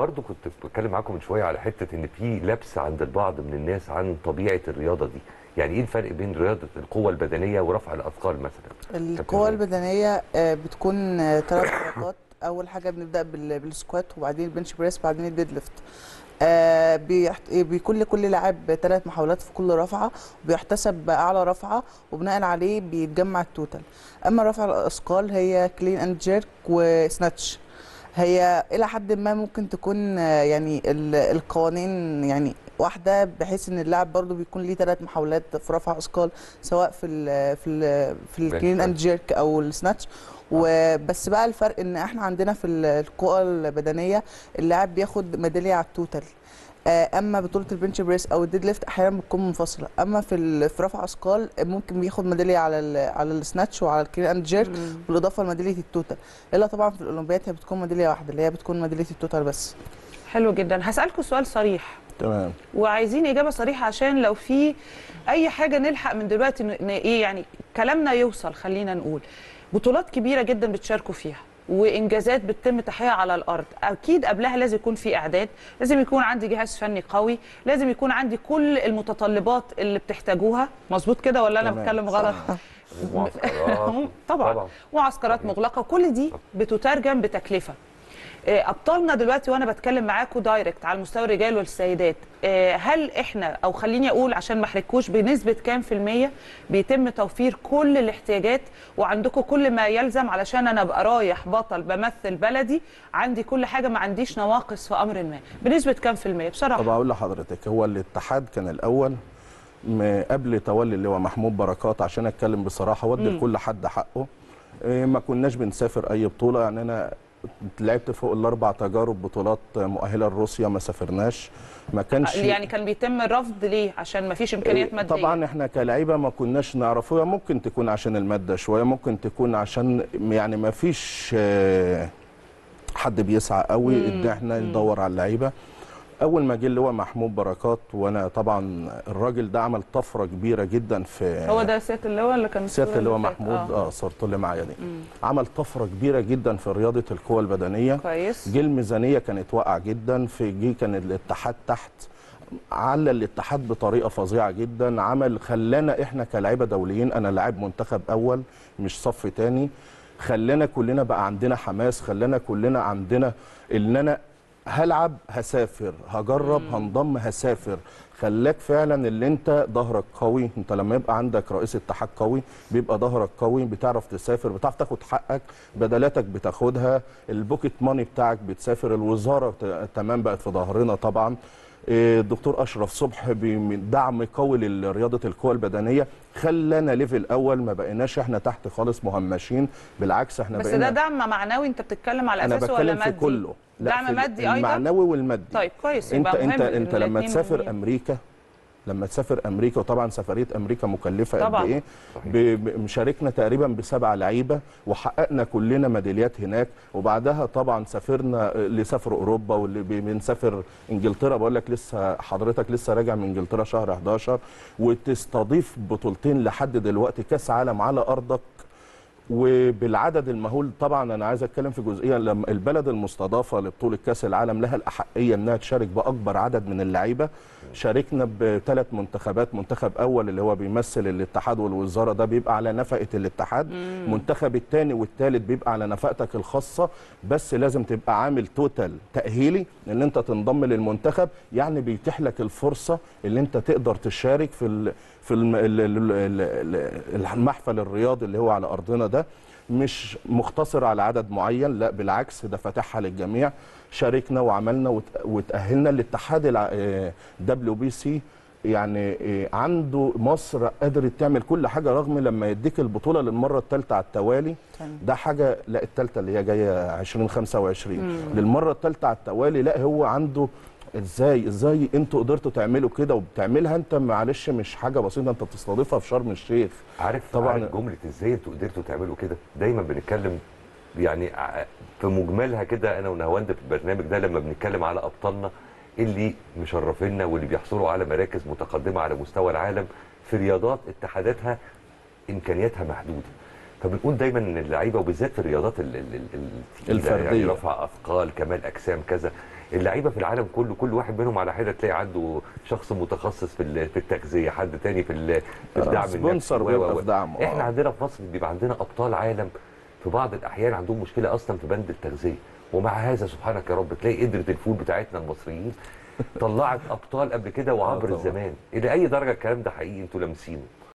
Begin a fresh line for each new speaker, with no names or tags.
برضو كنت بتكلم معاكم من شويه على حته ان في لبس عند البعض من الناس عن طبيعه الرياضه دي يعني ايه الفرق بين رياضه القوه البدنيه ورفع الاثقال مثلا
القوة البدنية آه، بتكون ثلاث حركات أول حاجة بنبدأ بال- بالسكوات وبعدين البنش بريس بعدين الديد ليفت آه، بيحت- بيكون لكل لاعب ثلاث محاولات في كل رفعة وبيحتسب أعلى رفعة وبناء عليه بيتجمع التوتال أما رفع الأثقال هي كلين أند جيرك وسناتش هي إلى حد ما ممكن تكون آه، يعني ال- القوانين يعني واحدة بحيث إن اللاعب برضو بيكون ليه ثلاث محاولات في رفع أثقال سواء في ال في ال في الكلين اند جيرك او السناتش وبس بقى الفرق ان احنا عندنا في ال- القوى البدنيه اللاعب بياخد ميداليه على التوتال آه، اما بطوله البنش بريس او الديد ليفت احيانا بتكون منفصله اما في ال- في رفع اثقال ممكن بياخد ميداليه على ال على السناتش وعلى الكلين اند جيرك بالاضافه لميداليه التوتال الا طبعا في الاولمبياد هي بتكون ميداليه واحده اللي هي بتكون ميداليه التوتال بس
حلو جدا هسالكم سؤال صريح
تمام
وعايزين اجابه صريحه عشان لو في اي حاجه نلحق من دلوقتي ن- ن- ايه يعني كلامنا يوصل خلينا نقول بطولات كبيره جدا بتشاركوا فيها وانجازات بتتم تحقيقها على الارض اكيد قبلها لازم يكون في اعداد لازم يكون عندي جهاز فني قوي لازم يكون عندي كل المتطلبات اللي بتحتاجوها مظبوط كده ولا انا
تمام،
بتكلم غلط
معسكرات
طبعا
طبعا.
معسكرات مغلقه وكل دي بتترجم بتكلفه آه، ابطالنا دلوقتي وانا بتكلم معاكم دايركت على مستوى الرجال والسيدات آه، هل احنا او خليني اقول عشان ما احرجكوش بنسبه كام في الميه بيتم توفير كل الاحتياجات وعندكم كل ما يلزم علشان انا ابقى رايح بطل بمثل بلدي عندي كل حاجه ما عنديش نواقص في امر ما بنسبه كام في الميه بصراحه
طب اقول لحضرتك هو الاتحاد كان الاول م- قبل تولي اللي هو محمود بركات عشان اتكلم بصراحه ودي لكل حد حقه إيه، ما كناش بنسافر اي بطوله يعني انا لعبت فوق الاربع تجارب بطولات مؤهله لروسيا ما سافرناش ما كانش
يعني كان بيتم الرفض ليه عشان ما فيش امكانيات
إيه،
ماديه
طبعا احنا كلاعيبه ما كناش نعرفوها ممكن تكون عشان الماده شويه ممكن تكون عشان يعني ما فيش آه، حد بيسعى قوي ان احنا ندور على اللعيبه اول ما جه اللي هو محمود بركات وانا طبعا الراجل ده عمل طفره كبيره جدا في
هو ده سياده اللواء اللي كان
سياده اللي هو
الصورة اللي
محمود
فاتت؟
اه صورته اللي معايا دي عمل طفره كبيره جدا في رياضه القوى البدنيه
كويس
جه الميزانيه كانت واقعه جدا في جه كان الاتحاد تحت على الاتحاد بطريقه فظيعه جدا عمل خلانا احنا كلاعيبه دوليين انا لاعب منتخب اول مش صف تاني خلانا كلنا بقى عندنا حماس خلانا كلنا عندنا ان انا هلعب هسافر هجرب هنضم هسافر خلاك فعلا اللي انت ظهرك قوي انت لما يبقى عندك رئيس اتحاد قوي بيبقى ظهرك قوي بتعرف تسافر بتعرف تاخد حقك بدلاتك بتاخدها البوكيت ماني بتاعك بتسافر الوزاره ت- تمام بقت في ظهرنا طبعا إيه، الدكتور اشرف صبح بدعم قوي لرياضه القوى البدنيه خلانا ليفل اول ما بقيناش احنا تحت خالص مهمشين بالعكس احنا
بس
بقينا
ده دعم معنوي انت بتتكلم على
انا
اساسه ولا
بتكلم
مادي
في كله
دعم
في
مادي ايضا
المعنوي والمادي
طيب كويس
انت
يبقى مهم
انت انت لما
الاتنين
تسافر
مهمين.
امريكا لما تسافر امريكا وطبعا سفريه امريكا مكلفه قد
طبعاً.
ايه ب- ب- مشاركنا تقريبا بسبع لعيبه وحققنا كلنا ميداليات هناك وبعدها طبعا سافرنا اللي سافر اوروبا واللي بي- بنسافر انجلترا بقول لك لسه حضرتك لسه راجع من انجلترا شهر 11 وتستضيف بطولتين لحد دلوقتي كاس عالم على ارضك وبالعدد المهول طبعا انا عايز اتكلم في جزئيه لما البلد المستضافه لبطوله كاس العالم لها الاحقيه انها تشارك باكبر عدد من اللعيبه شاركنا بثلاث منتخبات منتخب اول اللي هو بيمثل الاتحاد والوزاره ده بيبقى على نفقه الاتحاد منتخب الثاني والثالث بيبقى على نفقتك الخاصه بس لازم تبقى عامل توتال تاهيلي ان انت تنضم للمنتخب يعني بيتيح لك الفرصه اللي انت تقدر تشارك في ال في الم- ال- ال- ال- ال- المحفل الرياضي اللي هو على ارضنا ده مش مختصر على عدد معين لا بالعكس ده فاتحها للجميع شاركنا وعملنا وت- وتاهلنا الاتحاد دبليو بي سي يعني آه، عنده مصر قدرت تعمل كل حاجه رغم لما يديك البطوله للمره الثالثه على التوالي
تمام.
ده حاجه لا الثالثه اللي هي جايه 2025 للمره الثالثه على التوالي لا هو عنده ازاي ازاي انتوا قدرتوا تعملوا كده وبتعملها انت معلش مش حاجه بسيطه انت بتستضيفها في شرم الشيخ
عارف
طبعاً.
طبعا عارف جمله ازاي انتوا قدرتوا تعملوا كده دايما بنتكلم يعني ع- في مجملها كده انا ونهاوند في البرنامج ده لما بنتكلم على ابطالنا اللي مشرفينا واللي بيحصلوا على مراكز متقدمه على مستوى العالم في رياضات اتحاداتها امكانياتها محدوده فبنقول دايما ان اللعيبه وبالذات في الرياضات ال- ال- ال- التقيلة،
الفردية.
يعني رفع اثقال كمال اجسام كذا اللعيبه في العالم كله كل واحد منهم على حده تلاقي عنده شخص متخصص في ال- في التغذيه حد تاني في ال- في
آه،
الدعم النفسي
سبونسر
و- و-
بيبقى
و.
في دعم، آه.
احنا عندنا في مصر بيبقى عندنا ابطال عالم في بعض الاحيان عندهم مشكله اصلا في بند التغذيه ومع هذا سبحانك يا رب تلاقي قدره الفول بتاعتنا المصريين طلعت ابطال قبل كده وعبر
طبعا.
الزمان الى اي درجه الكلام ده حقيقي انتوا لامسينه